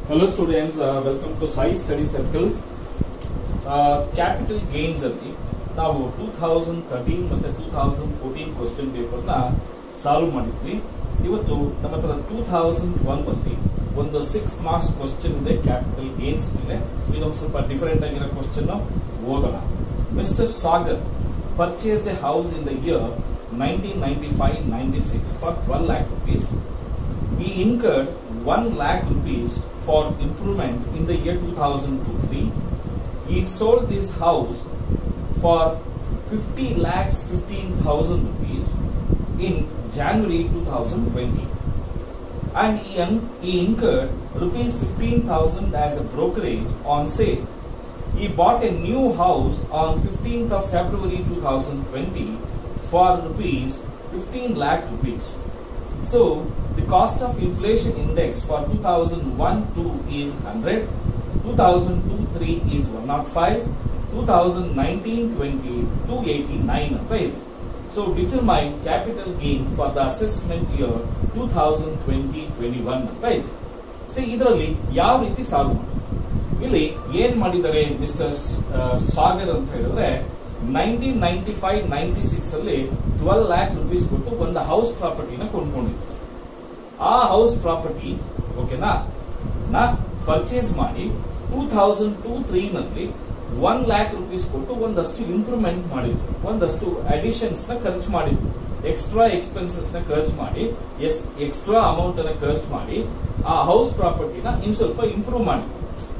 Hello students, uh, welcome to Sai Study Circle. Capital gains ಅಲ್ಲಿ ನಾವು two thousand thirteen ಮತ್ತೆ two thousand fourteen question paper ನ solve ಮಾಡಿದ್ವಿ ಇವತ್ತು ನಮ್ಮ ಹತ್ರ ಟೂ ಥೌಸಂಡ್ ಒನ್ ಅಲ್ಲಿ ಒಂದು ಸಿಕ್ಸ್ ಮಾರ್ಕ್ಸ್ ಕ್ವಶನ್ ಇದೆ ಕ್ಯಾಪಿಟಲ್ ಗೇನ್ಸ್ ಮೇಲೆ ಇದೊಂದು ಸ್ವಲ್ಪ ಡಿಫರೆಂಟ್ ಆಗಿರೋ ಕ್ವಶನ್ ಓದೋಣ mister Sagar purchase a house in the year nineteen ninety five ninety six for twelve lakh rupees he incurred 1 lakh rupees for improvement in the year 2002-3. He sold this house for 50 lakhs 15,000 rupees in January 2020. And he, un- he incurred rupees 15,000 as a brokerage on sale. He bought a new house on 15th of February 2020 for rupees 15 lakh rupees. So the cost of inflation index for 2001-2 is 100, 2002-3 is 105, 2019-20 289 ಅಂತ ಇದೆ. So determine capital gain for the assessment year 2020-21 ಅಂತ ಇದೆ. So ಇದರಲ್ಲಿ ಯಾವ ರೀತಿ solve ಮಾಡೋದು ಇಲ್ಲಿ ಏನ್ ಮಾಡಿದ್ದಾರೆ ಮಿಸ್ಟರ್ ಸಾಗರ್ ಅಂತ ಹೇಳಿದ್ರೆ nineteen ninety five ninety six ಅಲ್ಲಿ ಟ್ವೆಲ್ ಲ್ಯಾಕ್ ರುಪೀಸ್ ಕೊಟ್ಟು ಒಂದು ಹೌಸ್ ಪ್ರಾಪರ್ಟಿನ ಕೊಂಡ್ಕೊಂಡಿದ್ರು ಆ ಹೌಸ್ ಪ್ರಾಪರ್ಟಿ ಓಕೆನಾ ನಾ ಪರ್ಚೇಸ್ ಮಾಡಿ ಟೂ ಥೌಸಂಡ್ ಟೂ ತ್ರೀ ನಲ್ಲಿ ಒನ್ ಲ್ಯಾಕ್ ರುಪೀಸ್ ಕೊಟ್ಟು ಒಂದಷ್ಟು ಇಂಪ್ರೂವ್ಮೆಂಟ್ ಮಾಡಿದ್ರು ಒಂದಷ್ಟು ಅಡಿಷನ್ಸ್ ನ ಖರ್ಚು ಮಾಡಿದ್ರು ಎಕ್ಸ್ಟ್ರಾ ಎಕ್ಸ್ಪೆನ್ಸಸ್ ನ ಖರ್ಚು ಮಾಡಿ ಎಕ್ಸ್ಟ್ರಾ ಅಮೌಂಟ್ ಅನ್ನ ಖರ್ಚು ಮಾಡಿ ಆ ಹೌಸ್ ಪ್ರಾಪರ್ಟಿನ ಇನ್ ಸ್ವಲ್ಪ ಇಂಪ್ರೂವ್ ಮಾಡಿದ್ರು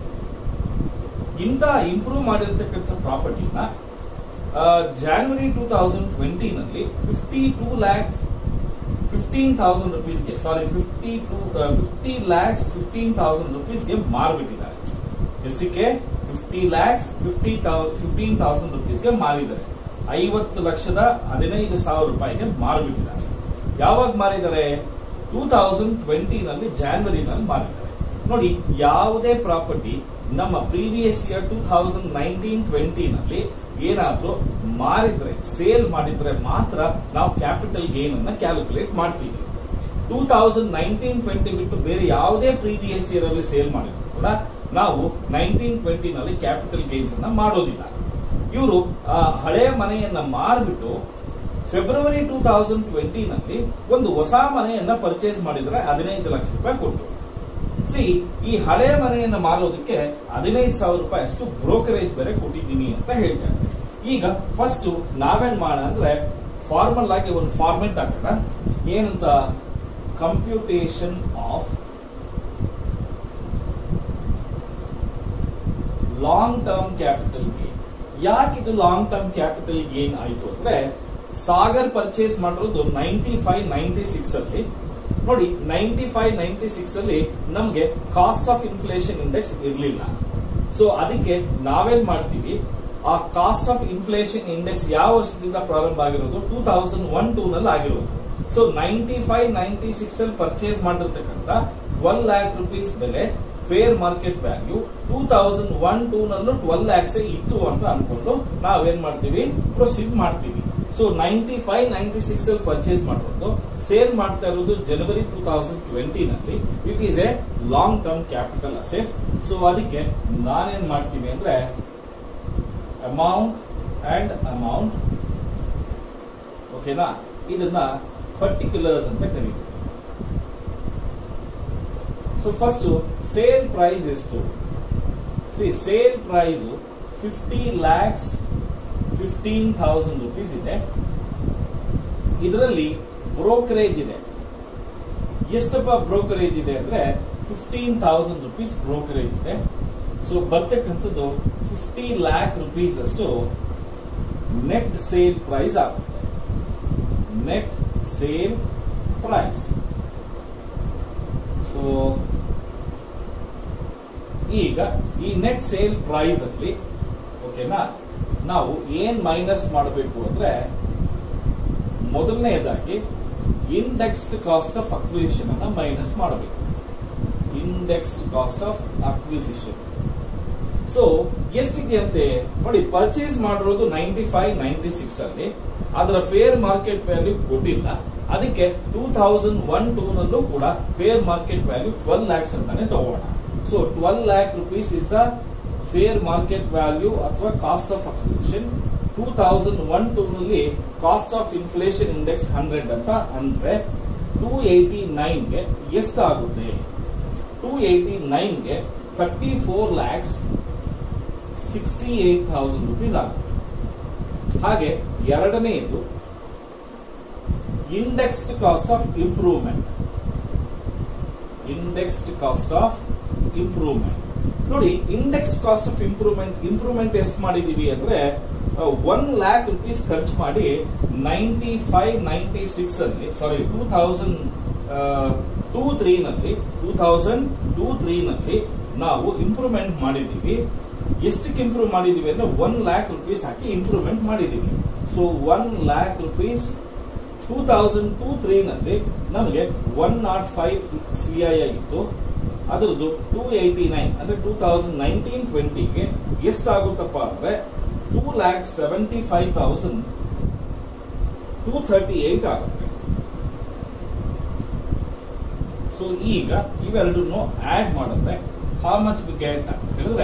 ಇಂತ ಇಂಪ್ರೂವ್ ಮಾಡಿರ್ತಕ್ಕಂಥ ಪ್ರಾಪರ್ಟಿನ ಜಾನ್ವರಿ ಟೂ ತೌಸಂಡ್ ಟ್ವೆಂಟಿ ನಲ್ಲಿ fifty two lakh fifteen thousand ರುಪೀಸ್ಗೆ sorry fifty two fifty lakhs fifteen thousand ರುಪೀಸ್ಗೆ ಮಾರ್ಬಿಟ್ಟಿದ್ದಾರೆ ಎಷ್ಟಕ್ಕೆ fifty lakhs fifty fifteen thousand ರುಪೀಸ್ಗೆ ಮಾರಿದ್ದಾರೆ ಐವತ್ತು ಲಕ್ಷದ ಹದಿನೈದು ಸಾವಿರ ರೂಪಾಯಿಗೆ ಮಾರ್ಬಿಟ್ಟಿದ್ದಾರೆ ಯಾವಾಗ ಮಾರಿದ್ದಾರೆ ಟೂ ತೌಸಂಡ್ ಟ್ವೆಂಟಿ ನಲ್ಲಿ ಜಾನ್ವರಿನಲ್ಲಿ ಮಾರಿದ್ದಾರೆ ನೋಡಿ ಯಾವುದೇ ಪ್ರಾಪರ್ಟಿ ನಮ್ಮ previous year two thousand nineteen twenty ನಲ್ಲಿ ಏನಾದ್ರೂ ಮಾರಿದ್ರೆ ಸೇಲ್ ಮಾಡಿದ್ರೆ ಮಾತ್ರ ನಾವು ಕ್ಯಾಪಿಟಲ್ ಗೇನ್ ಅನ್ನ ಕ್ಯಾಲ್ಕುಲೇಟ್ ಮಾಡ್ತೀವಿ ಟೂ ತೌಸಂಡ್ ನೈನ್ಟೀನ್ ಟ್ವೆಂಟಿ ಬಿಟ್ಟು ಬೇರೆ ಯಾವುದೇ ಪ್ರೀವಿಯಸ್ ಇಯರ್ ಅಲ್ಲಿ ಸೇಲ್ ಮಾಡಿದ್ರು ಕೂಡ ನಾವು ನೈನ್ಟೀನ್ ಟ್ವೆಂಟಿ ನಲ್ಲಿ ಕ್ಯಾಪಿಟಲ್ ಗೇನ್ಸ್ ಅನ್ನ ಮಾಡೋದಿಲ್ಲ ಇವರು ಹಳೆಯ ಮನೆಯನ್ನ ಮಾರ್ಬಿಟ್ಟು ಫೆಬ್ರವರಿ ಟೂ ತೌಸಂಡ್ ಟ್ವೆಂಟಿ ನಲ್ಲಿ ಒಂದು ಹೊಸ ಮನೆಯನ್ನ ಪರ್ಚೇಸ್ ಮಾಡಿದ್ರೆ ಹದಿನೈದು ಲಕ್ಷ ರೂಪಾಯಿ ಕೊಟ್ಟು ಸಿ ಈ ಹಳೆ ಮನೆಯನ್ನ ಮಾರೋದಕ್ಕೆ ಹದಿನೈದು ಸಾವಿರ ರೂಪಾಯಿ ಅಷ್ಟು ಬ್ರೋಕರೇಜ್ ಬೇರೆ ಕೊಟ್ಟಿದ್ದೀನಿ ಅಂತ ಹೇಳ್ತಾರೆ ಈಗ ಫಸ್ಟ್ ನಾವೇನ್ ಮಾಡೋಣ ಅಂದ್ರೆ ಫಾರ್ಮಲ್ ಆಗಿ ಒಂದು ಫಾರ್ಮೆಟ್ ಹಾಕೋಣ ಏನಂತ computation of long term capital gain ಯಾಕೆ ಇದು ಲಾಂಗ್ ಟರ್ಮ್ ಕ್ಯಾಪಿಟಲ್ ಗೇನ್ ಆಯ್ತು ಅಂದ್ರೆ ಸಾಗರ್ ಪರ್ಚೇಸ್ ಮಾಡಿರೋದು ನೈನ್ಟಿ ಫೈವ್ ನೈನ್ಟಿ ಸಿಕ್ಸ್ ಅಲ್ಲಿ ನೋಡಿ ನೈನ್ಟಿ ಫೈವ್ ನೈನ್ಟಿ ಸಿಕ್ಸ್ ಅಲ್ಲಿ ನಮ್ಗೆ ಕಾಸ್ಟ್ ಆಫ್ ಇನ್ಫ್ಲೇಷನ್ ಇಂಡೆಕ್ಸ್ ಇರಲಿಲ್ಲ ಸೊ ಅದಕ್ಕೆ ನಾವೇನ್ ಮಾಡ್ತೀವಿ ಆ ಕಾಸ್ಟ್ ಆಫ್ ಇನ್ಫ್ಲೇಷನ್ ಇಂಡೆಕ್ಸ್ ಯಾವ ವರ್ಷದಿಂದ ಪ್ರಾರಂಭ ಆಗಿರೋದು ಟೂ ತೌಸಂಡ್ ಒನ್ ಟೂ ನಲ್ಲಿ ಆಗಿರೋದು so ninety five ninety six ಅಲ್ಲಿ ಪರ್ಚೇಸ್ ಮಾಡಿರ್ತಕ್ಕಂಥ ಟ್ವೆಲ್ ಲ್ಯಾಕ್ ರುಪೀಸ್ ಬೆಲೆ fair market value two thousand one two ನಲ್ಲೂ ಟ್ವೆಲ್ ಲ್ಯಾಕ್ಸ್ ಇತ್ತು ಅಂತ ಅನ್ಕೊಂಡು ನಾವೇನ್ ಮಾಡ್ತೀವಿ ಪ್ರೊಸೀಡ್ ಮಾಡ್ತೀವಿ so ninety five ninety six ಅಲ್ಲಿ ಪರ್ಚೇಸ್ ಮಾಡಿರೋದು ಸೇಲ್ ಮಾಡ್ತಾ ಇರೋದು ಜನವರಿ ಟೂ ತೌಸಂಡ್ ಟ್ವೆಂಟಿ ನಲ್ಲಿ it is a long term capital asset so ಅದಕ್ಕೆ ನಾನೇನ್ ಮಾಡ್ತೀನಿ ಅಂದ್ರೆ ಅಮೌಂಟ್ ಅಂಡ್ ಅಮೌಂಟ್ ಓಕೆನಾ ಇದನ್ನ ಪರ್ಟಿಕ್ಯುಲರ್ಸ್ ಅಂತ ಕರೀತೀವಿ ಸೊ ಫಸ್ಟ್ ಸೇಲ್ ಪ್ರೈಸ್ ಎಷ್ಟು see sale price fifty lakhs fifteen thousand rupees ಇದೆ ಇದರಲ್ಲಿ ಬ್ರೋಕರೇಜ್ ಇದೆ ಎಷ್ಟಪ್ಪ ಬ್ರೋಕರೇಜ್ ಇದೆ ಅಂದ್ರೆ ಫಿಫ್ಟೀನ್ ಥೌಸಂಡ್ ರುಪೀಸ್ ಬ್ರೋಕರೇಜ್ ಇದೆ ಸೊ ಬರ್ತಕ್ಕಂಥದ್ದು ಫಿಫ್ಟಿ ಲ್ಯಾಕ್ ರುಪೀಸ್ ಅಷ್ಟು ನೆಟ್ ಸೇಲ್ ಪ್ರೈಸ್ ಆಗುತ್ತೆ ನೆಟ್ ಸೇಲ್ ಪ್ರೈಸ್ ಸೊ ಈಗ ಈ ನೆಟ್ ಸೇಲ್ ಪ್ರೈಸ್ ಅಲ್ಲಿ ಓಕೆನಾ ನಾವು ಏನ್ ಮೈನಸ್ ಮಾಡಬೇಕು ಅಂದ್ರೆ ಮೊದಲನೆಯದಾಗಿ ಇಂಡೆಕ್ಸ್ಡ್ ಕಾಸ್ಟ್ ಆಫ್ ಅಕ್ವಿಸಿಷನ್ ಅನ್ನ ಮೈನಸ್ ಮಾಡಬೇಕು indexed cost of acquisition so ಎಷ್ಟಿದೆಯಂತೆ ನೋಡಿ ಪರ್ಚೇಸ್ ಮಾಡಿರೋದು ನೈನ್ಟಿ ಫೈವ್ ನೈನ್ಟಿ ಸಿಕ್ಸ್ ಅಲ್ಲಿ ಅದರ ಫೇರ್ ಮಾರ್ಕೆಟ್ ವ್ಯಾಲ್ಯೂ ಕೊಟ್ಟಿಲ್ಲ ಅದಕ್ಕೆ ಟೂ ತೌಸಂಡ್ ಒನ್ ಟೂ ನಲ್ಲೂ ಕೂಡ fair market value twelve lakhs ಅಂತಾನೆ ತಗೋಣ so twelve lakh rupees is the fair market value ಅಥವಾ cost of acquisition two thousand one two ನಲ್ಲಿ cost of inflation index hundred ಅಂತ ಅಂದ್ರೆ ಟೂ ಏಟಿ ನೈನ್ಗೆ ಎಷ್ಟಾಗುತ್ತೆ ಟೂ ಏಟಿ ನೈನ್ಗೆ thirty four lakhs sixty eight thousand rupees ಆಗುತ್ತೆ ಹಾಗೆ ಎರಡನೆಯದು indexed cost of improvement indexed cost of improvement ನೋಡಿ index cost of improvement improvement ಎಷ್ಟು ಮಾಡಿದೀವಿ ಅಂದ್ರೆ ಒನ್ ಲ್ಯಾಕ್ ರುಪೀಸ್ ಖರ್ಚು ಮಾಡಿ ನೈಂಟಿ ಫೈವ್ ನೈಂಟಿ ಸಿಕ್ಸ್ ಅಲ್ಲಿ sorry two thousand two three ನಲ್ಲಿ ಟೂ ಥೌಸಂಡ್ ಟೂ ತ್ರೀ ನಲ್ಲಿ ನಾವು ಇಂಪ್ರೂವ್ಮೆಂಟ್ ಮಾಡಿದೀವಿ ಎಷ್ಟಕ್ಕೆ ಇಂಪ್ರೂವ್ ಮಾಡಿದೀವಿ ಅಂದ್ರೆ ಒನ್ ಲ್ಯಾಕ್ ರುಪೀಸ್ ಹಾಕಿ ಇಂಪ್ರೂವ್ಮೆಂಟ್ ಮಾಡಿದೀವಿ so one lakh rupees two thousand two three ನಲ್ಲಿ ನಮಗೆ one naught five C I ಇತ್ತು ಅದರದ್ದು ಟೂ ಏಯ್ಟಿ ನೈನ್ ಅಂದ್ರೆ ಟೂ ತೌಸಂಡ್ ನೈನ್ಟೀನ್ ಟ್ವೆಂಟಿಗೆ ಎಷ್ಟಾಗುತ್ತಪ್ಪ ಅಂದ್ರೆ two lakh seventy five thousand two thirty eight ಆಗುತ್ತೆ ಸೊ ಈಗ ಇವೆರಡನ್ನು ಆಡ್ ಮಾಡಿದ್ರೆ ಹಾ ಮಚ್ ವಿ ಗೆಟ್ ಅಂತ ಹೇಳಿದ್ರೆ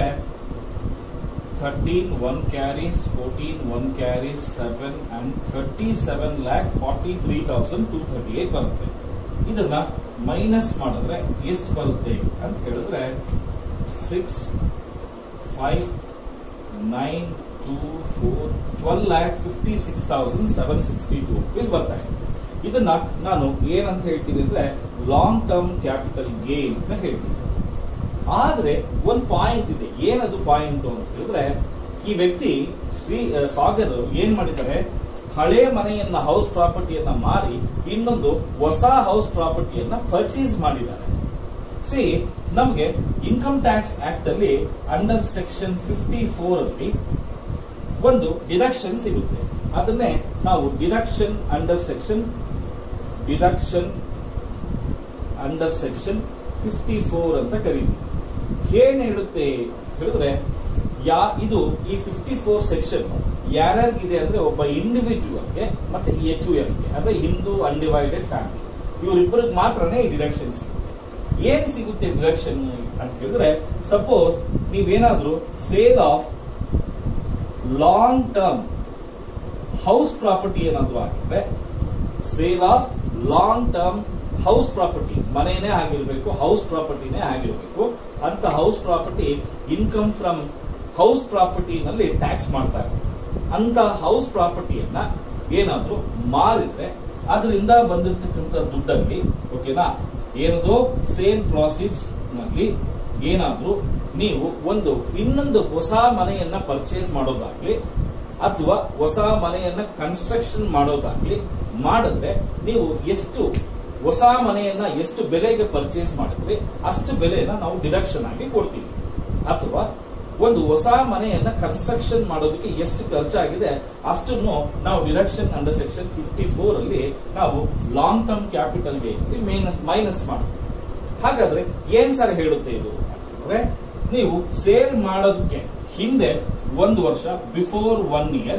thirteen one carries fourteen one carries seven and thirty seven lakh forty three thousand two thirty eight ಬರುತ್ತೆ ಇದನ್ನ ಮೈನಸ್ ಮಾಡಿದ್ರೆ ಎಷ್ಟು ಬರುತ್ತೆ ಅಂತ ಹೇಳಿದ್ರೆ six five nine two four twelve lakh fifty six thousand seven sixty two rupees ಬರ್ತಾ ಇದೆ ಇದನ್ನ ನಾನು ಏನಂತ ಹೇಳ್ತೀನಿ ಅಂದ್ರೆ ಲಾಂಗ್ ಟರ್ಮ್ ಕ್ಯಾಪಿಟಲ್ ಗೇನ್ ಅಂತ ಹೇಳ್ತೀನಿ ಆದ್ರೆ ಒಂದ್ ಪಾಯಿಂಟ್ ಇದೆ ಏನದು ಪಾಯಿಂಟ್ ಅಂತ ಹೇಳಿದ್ರೆ ಈ ವ್ಯಕ್ತಿ ಶ್ರೀ ಆ, ಸಾಗರ್ ಏನ್ ಮಾಡಿದ್ದಾರೆ ಹಳೆ ಮನೆಯನ್ನ ಹೌಸ್ ಪ್ರಾಪರ್ಟಿಯನ್ನ ಮಾರಿ ಇನ್ನೊಂದು ಹೊಸ ಹೌಸ್ ಪ್ರಾಪರ್ಟಿಯನ್ನ ಪರ್ಚೇಸ್ ಮಾಡಿದ್ದಾರೆ ಸಿ ನಮಗೆ ಇನ್ಕಮ್ ಟ್ಯಾಕ್ಸ್ ಆಕ್ಟ್ ಅಲ್ಲಿ ಅಂಡರ್ ಸೆಕ್ಷನ್ ಫಿಫ್ಟಿ ಫೋರ್ ಅಲ್ಲಿ ಒಂದು ಡಿಡಕ್ಷನ್ ಸಿಗುತ್ತೆ ಅದನ್ನೇ ನಾವು deduction under section deduction under section fifty four ಅಂತ ಕರೀತೀವಿ ಏನ್ ಹೇಳುತ್ತೆ ಅಂತ ಹೇಳಿದ್ರೆ ಯಾ ಇದು ಈ ಫಿಫ್ಟಿ ಫೋರ್ ಸೆಕ್ಷನ್ ಯಾರ್ಯಾರಿಗಿದೆ ಅಂದ್ರೆ ಒಬ್ಬ ಇಂಡಿವಿಜುವಲ್ಗೆ ಮತ್ತೆ ಎಚ್ ಯು ಎಫ್ ಗೆ ಅಂದ್ರೆ ಹಿಂದೂ ಅನ್ಡಿವೈಡೆಡ್ ಫ್ಯಾಮಿಲಿ ಇವರಿಬ್ಬರಿಗೆ ಮಾತ್ರನೇ ಈ ಡಿಡಕ್ಷನ್ ಸಿಗುತ್ತೆ ಏನ್ ಸಿಗುತ್ತೆ ಡಿಡಕ್ಷನ್ ಅಂತ ಹೇಳಿದ್ರೆ ಸಪೋಸ್ ನೀವೇನಾದ್ರೂ sale of long term house property ಏನಾದ್ರು ಆಗಿದ್ರೆ sale of long term house property ಮನೆಯೇ ಆಗಿರ್ಬೇಕು ಹೌಸ್ ಪ್ರಾಪರ್ಟಿನೇ ಆಗಿರ್ಬೇಕು ಅಂತ house property income from house ಪ್ರಾಪರ್ಟಿನಲ್ಲಿ ಟ್ಯಾಕ್ಸ್ ಮಾಡ್ತಾರೆ ಅಂತ ಹೌಸ್ ಪ್ರಾಪರ್ಟಿಯನ್ನ ಏನಾದ್ರೂ ಮಾರಿದ್ರೆ ಅದರಿಂದ ಬಂದಿರತಕ್ಕಂತ ದುಡ್ಡಲ್ಲಿ ಓಕೆನಾ ಏನದು ಸೇಲ್ ಪ್ರಾಸಿಡ್ಸ್ ನಲ್ಲಿ ಏನಾದ್ರೂ ನೀವು ಒಂದು ಇನ್ನೊಂದು ಹೊಸ ಮನೆಯನ್ನ ಪರ್ಚೇಸ್ ಮಾಡೋದಾಗ್ಲಿ ಅಥವಾ ಹೊಸ ಮನೆಯನ್ನ ಕನ್ಸ್ಟ್ರಕ್ಷನ್ ಮಾಡೋದಾಗ್ಲಿ ಮಾಡಿದ್ರೆ ನೀವು ಎಷ್ಟು ಹೊಸ ಮನೆಯನ್ನ ಎಷ್ಟು ಬೆಲೆಗೆ ಪರ್ಚೇಸ್ ಮಾಡಿದ್ರೆ ಅಷ್ಟು ಬೆಲೆಯನ್ನ ನಾವು ಡಿಡಕ್ಷನ್ ಆಗಿ ಕೊಡ್ತೀವಿ ಅಥವಾ ಒಂದು ಹೊಸ ಮನೆಯನ್ನ ಕನ್ಸ್ಟ್ರಕ್ಷನ್ ಮಾಡೋದಕ್ಕೆ ಎಷ್ಟು ಖರ್ಚಾಗಿದೆ ಅಷ್ಟನ್ನು ನಾವು deduction under section fifty four ಅಲ್ಲಿ ನಾವು long term capital minus minus ಮಾಡ್ತೀವಿ ಹಾಗಾದ್ರೆ ಏನ್ ಸರ್ ಹೇಳುತ್ತೆ ಇದು ಅಂತಂದ್ರೆ ನೀವು ಸೇಲ್ ಮಾಡೋದಕ್ಕೆ ಹಿಂದೆ ಒಂದು ವರ್ಷ ಬಿಫೋರ್ ಒನ್ ಇಯರ್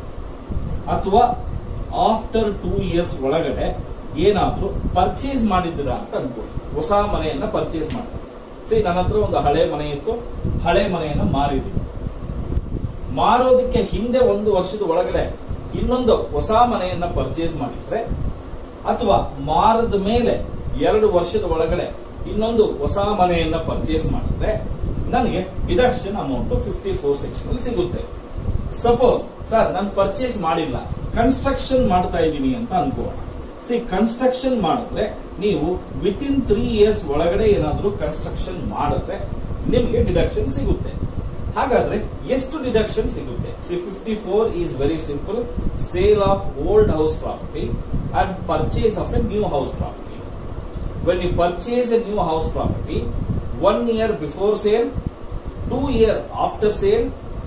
ಅಥವಾ ಆಫ್ಟರ್ ಟೂ ಇಯರ್ಸ್ ಒಳಗಡೆ ಏನಾದ್ರೂ ಪರ್ಚೇಸ್ ಮಾಡಿದ್ದೀರಾ ಅಂತ ಅನ್ಕೊಳ್ಳಿ ಹೊಸ ಮನೆಯನ್ನ ಪರ್ಚೇಸ್ ಮಾಡ್ತಾರೆ ಸಿ ನನ್ನ ಹತ್ರ ಒಂದು ಹಳೆ ಮನೆ ಇತ್ತು ಹಳೆ ಮನೆಯನ್ನ ಮಾರಿದ್ದೀನಿ ಮಾರೋದಕ್ಕೆ ಹಿಂದೆ ಒಂದು ವರ್ಷದ ಒಳಗಡೆ ಇನ್ನೊಂದು ಹೊಸ ಮನೆಯನ್ನ ಪರ್ಚೇಸ್ ಮಾಡಿದ್ರೆ ಅಥವಾ ಮಾರದ ಮೇಲೆ ಎರಡು ವರ್ಷದ ಒಳಗಡೆ ಇನ್ನೊಂದು ಹೊಸ ಮನೆಯನ್ನ ಪರ್ಚೇಸ್ ಮಾಡಿದ್ರೆ ನನಗೆ deduction amount fifty four section ಅಲ್ಲಿ ಸಿಗುತ್ತೆ ಸಪೋಸ್ ಸರ್ ನಾನು ಪರ್ಚೇಸ್ ಮಾಡಿಲ್ಲ ಕನ್ಸ್ಟ್ರಕ್ಷನ್ ಮಾಡ್ತಾ ಇದ್ದೀನಿ ಅಂತ ಅನ್ಕೋಣ ಸಿ ಕನ್ಸ್ಟ್ರಕ್ಷನ್ ಮಾಡಿದ್ರೆ ನೀವು ವಿತ್ ಇನ್ ತ್ರೀ ಇಯರ್ಸ್ ಒಳಗಡೆ ಏನಾದರೂ ಕನ್ಸ್ಟ್ರಕ್ಷನ್ ಮಾಡಿದ್ರೆ ನಿಮಗೆ ಡಿಡಕ್ಷನ್ ಸಿಗುತ್ತೆ ಹಾಗಾದ್ರೆ ಎಷ್ಟು ಡಿಡಕ್ಷನ್ ಸಿಗುತ್ತೆ see fifty four is very simple sale of old house property and purchase of a new house property when you purchase a new house property one year before sale two year after sale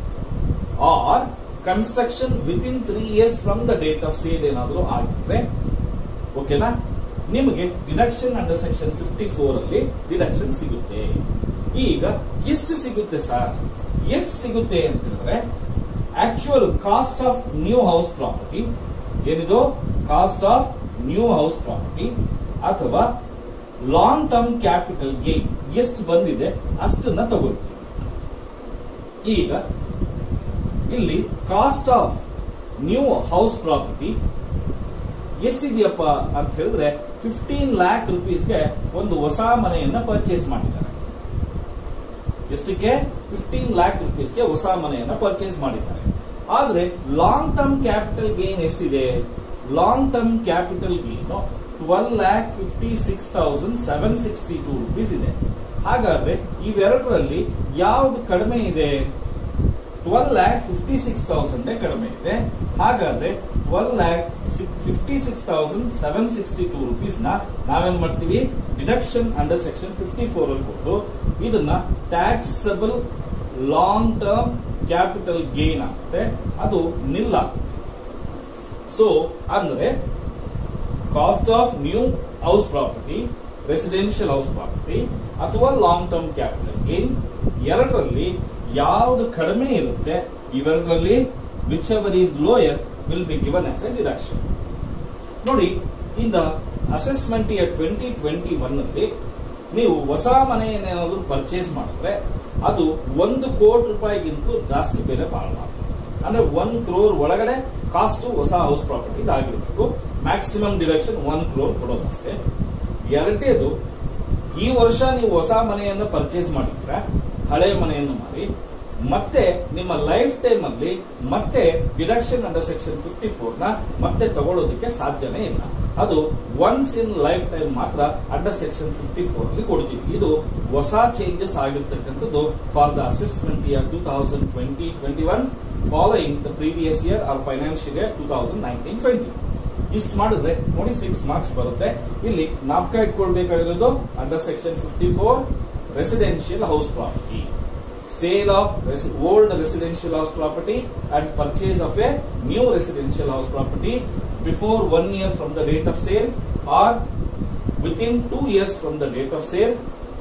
or construction within three years from the date of sale ಏನಾದರೂ ಆಗಿದ್ರೆ ಓಕೆನಾ ನಿಮಗೆ deduction under section fifty four ಅಲ್ಲಿ deduction ಸಿಗುತ್ತೆ ಈಗ ಎಷ್ಟು ಸಿಗುತ್ತೆ sir ಎಷ್ಟು ಸಿಗುತ್ತೆ ಅಂತ ಹೇಳಿದ್ರೆ actual cost of new house property ಏನಿದು cost of new house property ಅಥವಾ ಲಾಂಗ್ ಟರ್ಮ್ ಕ್ಯಾಪಿಟಲ್ ಗೇನ್ ಎಷ್ಟು ಬಂದಿದೆ ಅಷ್ಟನ್ನ ತಗೊಳ್ತೀವಿ ಈಗ ಇಲ್ಲಿ cost of new house property ಎಷ್ಟಿದೆಯಪ್ಪ ಅಂತ ಹೇಳಿದ್ರೆ ಫಿಫ್ಟೀನ್ ಲ್ಯಾಕ್ ರುಪೀಸ್ಗೆ ಒಂದು ಹೊಸ ಮನೆಯನ್ನ ಪರ್ಚೇಸ್ ಮಾಡಿದ್ದಾರೆ ಎಷ್ಟಕ್ಕೆ ಫಿಫ್ಟೀನ್ ಲ್ಯಾಕ್ ರುಪೀಸ್ಗೆ ಹೊಸ ಮನೆಯನ್ನ ಪರ್ಚೇಸ್ ಮಾಡಿದ್ದಾರೆ ಆದ್ರೆ ಲಾಂಗ್ ಟರ್ಮ್ ಕ್ಯಾಪಿಟಲ್ ಗೇನ್ ಎಷ್ಟಿದೆ long term capital gain twelve lakh fifty six thousand seven sixty two rupees ಇದೆ ಹಾಗಾದ್ರೆ ಇವೆರಡರಲ್ಲಿ ಯಾವ್ದು ಕಡಿಮೆ ಇದೆ twelve lakh fifty six thousand ಕಡಿಮೆ ಇದೆ ಹಾಗಾದ್ರೆ twelve lakh fifty six thousand seven sixty two rupees ನ ನಾವೇನ್ ಮಾಡ್ತೀವಿ deduction under section fifty four ಅಲ್ಲಿ ಕೊಟ್ಟು ಇದನ್ನ taxable long term capital gain ಆಗುತ್ತೆ ಅದು ನಿಲ್ಲ ಸೊ ಅಂದ್ರೆ cost of new house property residential house property ಅಥವಾ ಲಾಂಗ್ ಟರ್ಮ್ ಕ್ಯಾಪಿಟಲ್ ಗೇನ್ ಎರಡರಲ್ಲಿ ಯಾವುದು ಕಡಿಮೆ ಇರುತ್ತೆ ಇವೆರಡರಲ್ಲಿ whichever is lower will be given as a deduction ನೋಡಿ in the assessment year twenty twenty one ಅಲ್ಲಿ ನೀವು ಹೊಸ ಮನೆಯನ್ನೇನಾದ್ರೂ ಪರ್ಚೇಸ್ ಮಾಡಿದ್ರೆ ಅದು ಒಂದು ಕೋಟಿ ರೂಪಾಯಿಗಿಂತಲೂ ಜಾಸ್ತಿ ಬೆಲೆ ಬಾಳಬಾರ್ದು ಅಂದ್ರೆ ಒನ್ ಕ್ರೋರ್ ಒಳಗಡೆ ಕಾಸ್ಟ್ ಹೊಸ ಹೌಸ್ ಪ್ರಾಪರ್ಟಿ ಆಗಿರಬೇಕು ಮ್ಯಾಕ್ಸಿಮಮ್ ಡಿಡಕ್ಷನ್ ಒನ್ ಕ್ರೋರ್ ಕೊಡೋದಷ್ಟೇ ಎರಡನೇದು ಈ ವರ್ಷ ನೀವು ಹೊಸ ಮನೆಯನ್ನು ಪರ್ಚೇಸ್ ಮಾಡಿದ್ರೆ ಹಳೆ ಮನೆಯನ್ನು ಮಾರಿ ಮತ್ತೆ ನಿಮ್ಮ ಲೈಫ್ ಟೈಮ್ ಅಲ್ಲಿ ಮತ್ತೆ deduction under section fifty four ನ ಮತ್ತೆ ತಗೊಳ್ಳೋದಕ್ಕೆ ಸಾಧ್ಯನೇ ಇಲ್ಲ ಅದು ಒನ್ಸ್ ಇನ್ ಲೈಫ್ ಟೈಮ್ ಮಾತ್ರ ಅಂಡರ್ ಸೆಕ್ಷನ್ ಫಿಫ್ಟಿ ಫೋರ್ ಅಲ್ಲಿ ಕೊಡ್ತೀವಿ ಇದು ಹೊಸ ಚೇಂಜಸ್ ಆಗಿರ್ತಕ್ಕಂಥದ್ದು for the assessment year two thousand twenty twenty one following the previous year or financial year two thousand nineteen twenty ಇಷ್ಟು ಮಾಡಿದ್ರೆ ನೋಡಿ ಸಿಕ್ಸ್ ಮಾರ್ಕ್ಸ್ ಬರುತ್ತೆ ಇಲ್ಲಿ ನಾಪ್ಕ ಇಟ್ಕೊಳ್ಬೇಕಾಗಿರೋದು under section fifty four residential house property sale of old residential house property and purchase of a new residential house property before one year from the date of sale or within two years from the date of sale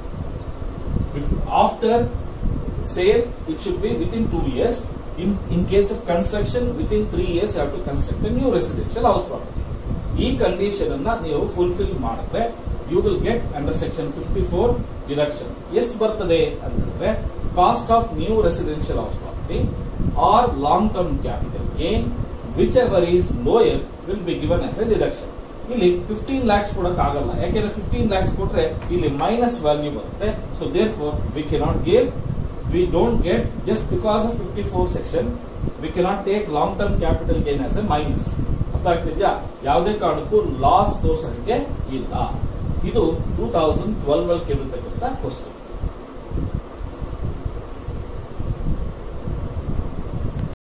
after sale it should be within two years in in case of construction within three years you have to construct a new residential house property ಈ condition ಅನ್ನ ನೀವು fulfil ಮಾಡಿದ್ರೆ you will get under section fifty four deduction ಎಷ್ಟು ಬರ್ತದೆ ಅಂತ ಹೇಳಿದ್ರೆ cost of new residential house property or long term capital gain whichever is lower will be given as a deduction ಇಲ್ಲಿ fifteen lakhs ಕೊಡಕ್ ಆಗಲ್ಲ ಯಾಕೆಂದ್ರೆ fifteen lakhs ಕೊಟ್ರೆ ಇಲ್ಲಿ ಮೈನಸ್ ವ್ಯಾಲ್ಯೂ ಬರುತ್ತೆ so therefore we cannot give we don't get just because of fifty four section V cannot take long term capital gain as a minus ಅರ್ಥ ಆಗ್ತಿದ್ಯಾ ಯಾವುದೇ ಕಾರಣಕ್ಕೂ ಲಾಸ್ ತೋರ್ಸೋದಕ್ಕೆ ಇಲ್ಲ ಇದು ಟೂ ತೌಸಂಡ್ ಟ್ವೆಲ್ವ್ ಅಲ್ಲಿ ಕೇಳಿರ್ತಕ್ಕಂಥ question